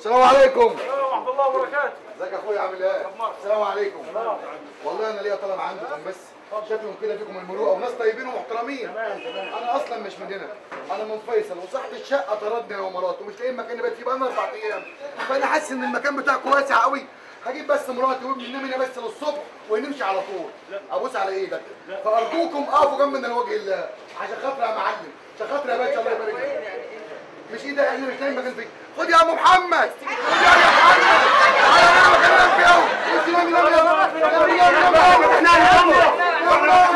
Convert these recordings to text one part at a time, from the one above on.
السلام عليكم ورحمة الله وبركاته ازيك يا اخويا عامل ايه السلام عليكم والله انا ليا طلب عندكم بس شكلهم كده فيكم المروءه وناس طيبين ومحترمين انا اصلا مش من هنا انا من فيصل وصاحب الشقه طردني انا ومراته ومش لاقيين مكان نبات فيه بقالنا اربع ايام فانا حاسس ان المكان بتاعكم واسع قوي هجيب بس مراتي وابني ننام هنا بس للصبح ونمشي على طول ابوس على ايدك فارجوكم اقفوا جنبنا لوجه الله عشان خاطر يا معلم عشان خاطر يا باشا الله يبارك لك مش ايدك احنا مش لاقيين مكان فيه خد يا ام محمد خد يا ام محمد تعالى نعمل مكان ننام فيه اهو انت نامي نامي نامي نامي نامي نامي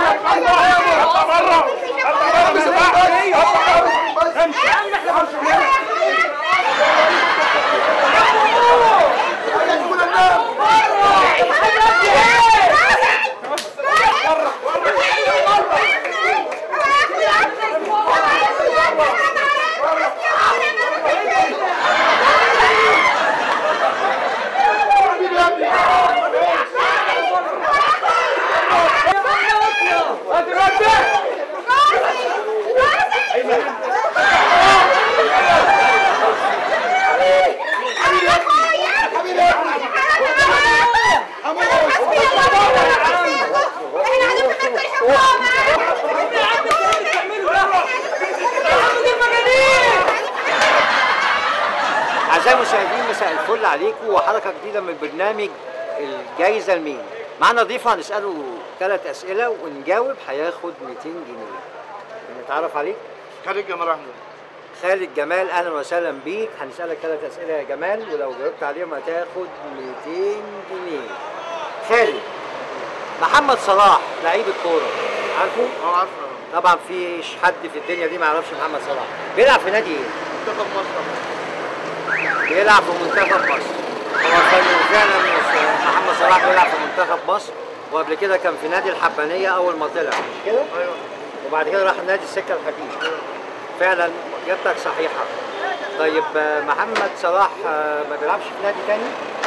أعزائي المشاهدين مساء الفل عليكم وحلقة جديدة من برنامج الجايزة لمين معانا ضيف هنسأله ثلاث أسئلة ونجاوب هياخد 200 جنيه نتعرف عليك خالد جمال أحمد خالد جمال أهلا وسهلا بيك هنسألك ثلاث أسئلة يا جمال ولو جاوبت عليهم هتاخد 200 جنيه خالد محمد صلاح لعيب الكورة عارفه؟ اه عارفه طبعا في حد في الدنيا دي ما يعرفش محمد صلاح بيلعب في نادي ايه؟ منتخب مصر بيلعب في منتخب مصر هو كان فعلا محمد صلاح بيلعب في منتخب مصر وقبل كده كان في نادي الحبانيه اول ما طلع مش كده؟ ايوه وبعد كده راح نادي السكه الحديد فعلا اجابتك صحيحه طيب آه، محمد صلاح آه، ما بيلعبش في نادي تاني؟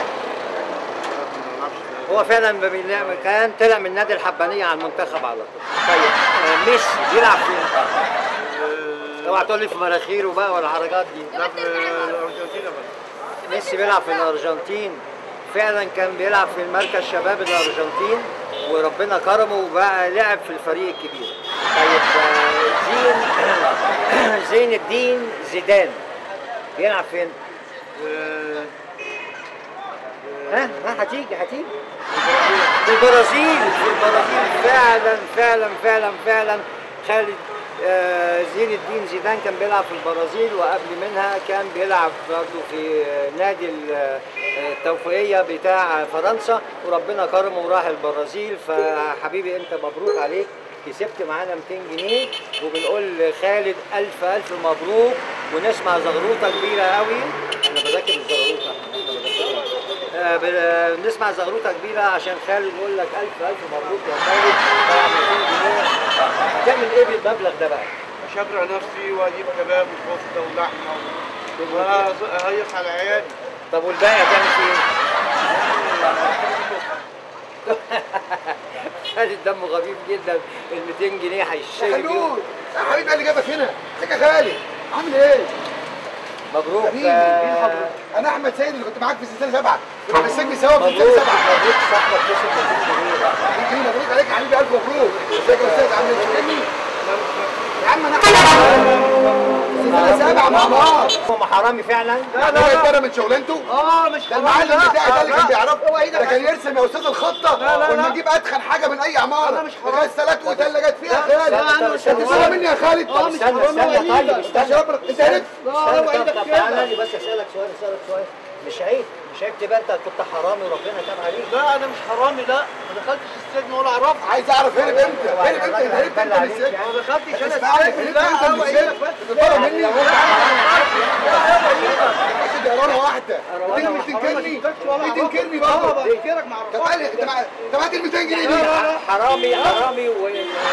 ما اعرفش هو فعلا ما بيلعب- كان طلع من نادي الحبانيه على المنتخب على طول طيب آه، ميسي بيلعب فين؟ اوعى تقول لي في مناخيره بقى ولا الحركات دي لا في الارجنتين بس ميسي بيلعب في الارجنتين فعلا كان بيلعب في مركز شباب الارجنتين وربنا كرمه وبقى لعب في الفريق الكبير طيب آه، زين زين الدين زيدان بيلعب فين؟ آه، ها ها هتيجي هتيجي في البرازيل في البرازيل فعلا فعلا فعلا فعلا خالد آه، زين الدين زيدان كان بيلعب في البرازيل وقبل منها كان بيلعب برضه في آه، نادي ال- آه، التوفيقية بتاع فرنسا وربنا كرمه وراح البرازيل فحبيبي انت مبروك عليك كسبت معانا 200 جنيه وبنقول لخالد الف الف مبروك ونسمع زغروطه كبيره قوي انا بذاكر الزغروطه آه، ب- بنسمع زغروطه كبيره عشان خالد يقول لك الف الف مبروك يا خالد طبعا 200 جنيه هتعمل ايه بالمبلغ ده بقى؟ اشبع نفسي واجيب كباب وكفته ولحمه وهيص على عيالي طب والباقي هتعمل فيه ايه؟ خالد دمه خفيف جدا ال 200 جنيه هيشتري بيهم خلود يا حبيبي اللي جابك هنا ازيك يا خالد عامل ايه؟ مبروك حبيبي آه، مين حضرتك؟ انا احمد سيد اللي كنت معاك في سلسله سبعه كنا في السجن سوا في مبروك سلسله سبعه مبروك صاحبك كسب 200 جنيه يجي مبروك عليك يا حبيبي الف مبروك ازيك يا استاذ عامل ايه؟ يا عم انا سلسله سبعه مع بعض هم حرامي فعلا لا لا هو يتبرى من شغلانته اه مش ده المعلم بتاعي ده اللي كان بيعرفه ده كان يرسم يا استاذ الخطه كنا نجيب اتخن حاجه من اي عماره مش غسالات وثلاجات فيها خالد أنا مش انت سامع مني يا خالد طب استنى استنى طيب استنى عشان ربنا انت عرفت استنى طب طب تعالى لي بس اسالك سؤال اسالك سؤال مش عيب مش عيب تبقى انت كنت حرامي وربنا تاب عليك لا انا مش حرامي لا ما دخلتش السجن ولا اعرفه عايز اعرف هرب امتى هرب امتى انت هربت امتى من السجن ما دخلتش انا اسمعني السجن هربت لا امتى من هو السجن ايه بس بتطلع مني اكيد يا رنا واحده تيجي مش تنكرني دي تنكرني برضه بنكرك ما طب قال لي انت مع- طب هات ال 200 جنيه دي حرامي حرامي و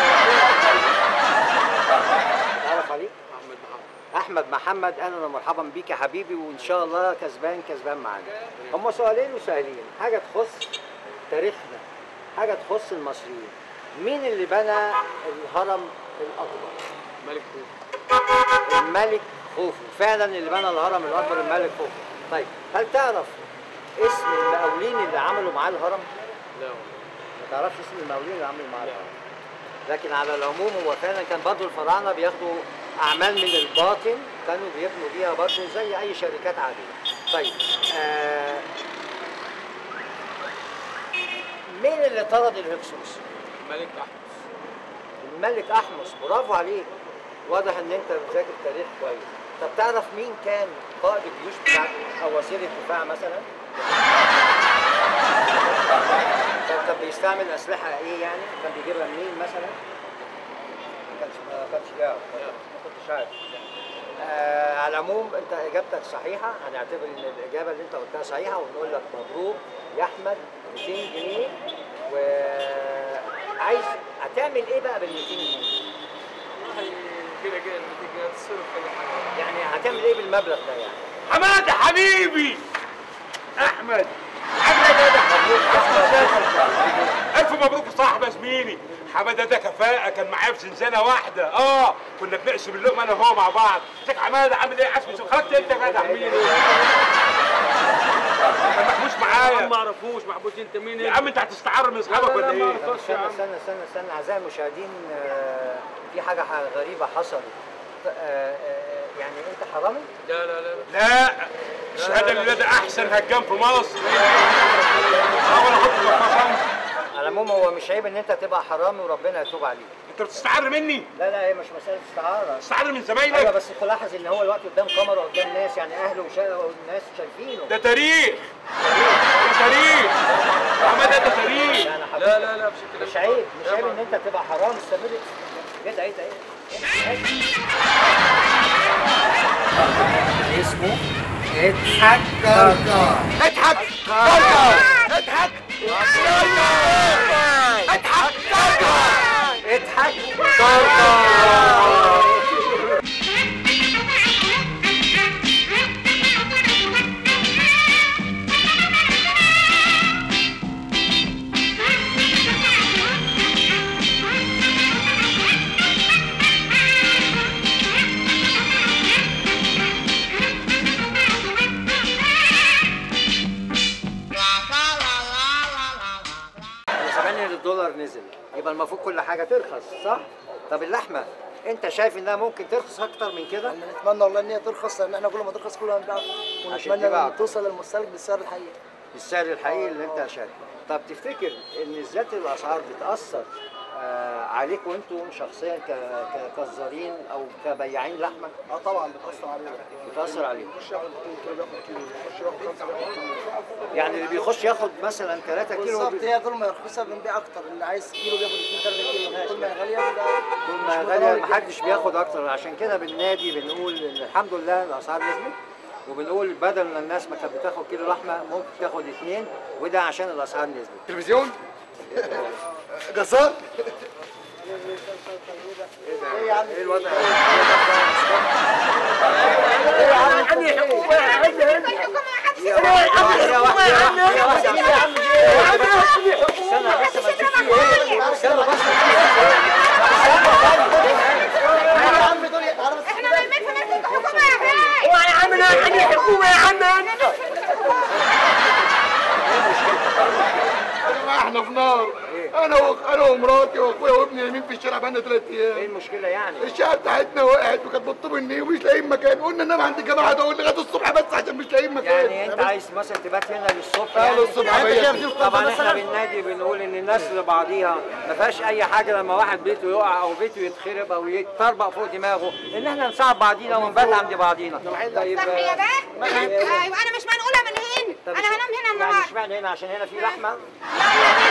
تعرف عليك احمد محمد احمد محمد اهلا ومرحبا بيك يا حبيبي وان شاء الله كسبان كسبان معانا هم سؤالين وسهلين حاجه تخص تاريخنا حاجه تخص المصريين مين اللي بنى الهرم الاكبر ملك خوف الملك خوفو فعلا اللي بنى الهرم الاكبر الملك خوفو طيب هل تعرف اسم المقاولين اللي عملوا معاه الهرم؟ لا ما تعرفش اسم المقاولين اللي عملوا معاه الهرم لكن على العموم هو فعلا كان برضه الفراعنه بياخدوا اعمال من الباطن كانوا بيبنوا بيها برضه زي اي شركات عاديه. طيب آه مين اللي طرد الهكسوس؟ الملك احمد الملك احمس برافو عليك واضح ان انت بتذاكر تاريخ كويس طب تعرف مين كان قائد الجيوش بتاعته او وزير الدفاع مثلا؟ كان كان بيستعمل اسلحه ايه يعني؟ كان بيجيبها منين مثلا؟ ما كانش ما كانش يعرف ما كنتش عارف آه على العموم انت اجابتك صحيحه هنعتبر ان الاجابه اللي انت قلتها صحيحه ونقول لك مبروك يا احمد 200 جنيه وعايز هتعمل ايه بقى بال 200 جنيه؟ كده كده النتيجه تصرف كل حاجه يعني هتعمل ايه بالمبلغ ده يعني؟ حماده حبيبي احمد حماده ده الف مبروك يا صاحبي يا زميلي حماده ده كفاءه كان معايا في زنزانه واحده اه كنا بنقسم اللقمه انا وهو مع بعض ازيك يا حماده عامل ايه عاش خرجت انت يا جدع مين كان محبوس معايا ما اعرفوش محبوس انت مين يا عم انت هتستعر من اصحابك ولا ايه؟ طب استنى استنى استنى استنى اعزائي المشاهدين آه، في حاجه ح- غريبه حصلت آه، آه، يعني انت حرامي؟ لا لا لا لا الشهاده اللي ده احسن هجام في مصر اه ولا احط لك قسم على العموم هو مش عيب ان انت تبقى حرامي وربنا يتوب عليك انت بتستعر مني لا لا هي مش مساله استعاره تستعر من ايوه زمايلك بس تلاحظ ان هو الوقت قدام كاميرا قدام ناس يعني اهله وشا- والناس شايفينه ده تاريخ ده تاريخ حماده ده تاريخ يعني حبيبي لا لا لا مش الكلام مش عيب مش عيب ان انت تبقى حرامي استمر كده ايه ده ايه اسمه اضحك كركر اضحك كركر اضحك اضحك كركر اضحك كركر انا سامعني ان الدولار نزل يبقى المفروض كل حاجه ترخص صح؟ طب اللحمه انت شايف انها ممكن ترخص اكتر من كده؟ احنا نتمنى والله ان هي ترخص لان احنا كل ما ترخص كل ما نبيع عشان ونتمنى تبيع. ان توصل للمستهلك بالسعر الحقيقي بالسعر الحقيقي اللي انت شايفه طب تفتكر ان زياده الاسعار بتاثر آه عليكم انتم شخصيا ك- كجزارين او كبياعين لحمه اه طبعا بتاثر علينا بتاثر عليكم يخش ياخد 2 كيلو بياخد كيلو يخش ياخد 5 بياخد كيلو يعني اللي بيخش ياخد مثلا 3 كيلو بالظبط هي طول ما رخيصه بنبيع اكتر اللي عايز كيلو بياخد 2 3 كيلو طول ما هي غاليه بيبقى طول مش ما متراجع غالية جدا. محدش بياخد اكتر عشان كده بالنادي بنقول ان الحمد لله الاسعار نزلت وبنقول بدل ما الناس ما كانت بتاخد كيلو لحمه ممكن تاخد اثنين وده عشان الاسعار نزلت تلفزيون جزار ايه يا عم ايه الوضع يا عم دول تعالى بس احنا ما في مسك الحكومه يا غاي يا جماعه احنا في نار انا وأخ- انا ومراتي واخويا وابني نايمين في الشارع بقالنا ثلاث ايه ايام المشكله يعني الشقه بتاعتنا وقعت وكانت بتطلب النيه ومش لاقيين مكان قلنا ننام عند الجماعه دول لغايه الصبح بس عشان مش لاقيين مكان يعني انت عايز مثلا تبات هنا للصبح اه يعني للصبح انت شايف دي بيا. القبه طبعا احنا مثلا بالنادي بنقول ان الناس لبعضيها ما فيهاش اي حاجه لما واحد بيته يقع او بيته يتخرب او يتطربق فوق دماغه ان احنا نساعد بعضينا ونبات عند بعضينا طيب صح يا باه ايوه انا مش منقوله من هنا طب انا هنام هنا يعني النهارده اشمعنى هنا عشان هنا في لحمه لا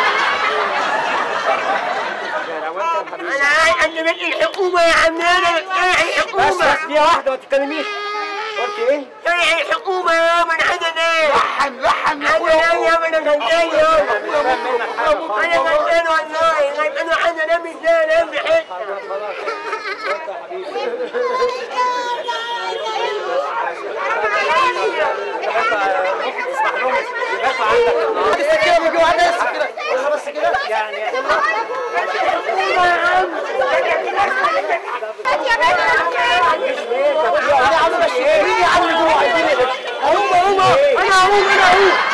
الشارع وانت يا حبيبي انا بدي الحكومه يا عم انا بس بس دي واحده ما تتكلميش قلت ايه؟ انا الحكومه يا من عدنا لحن لحن يا انا اخويا يا من غلطان يا انا مش فاهم منك حاجه خالص انا غلطان والله انا عدنا مش لا لا بحته خلاص خلاص وانت يا حبيبي اسمح لهم يباتوا عندك النهارده لسه كده بيجي واحد لسه كده قولها بس كده يعني يا باه مش ليه طب في اقوم انا اقوم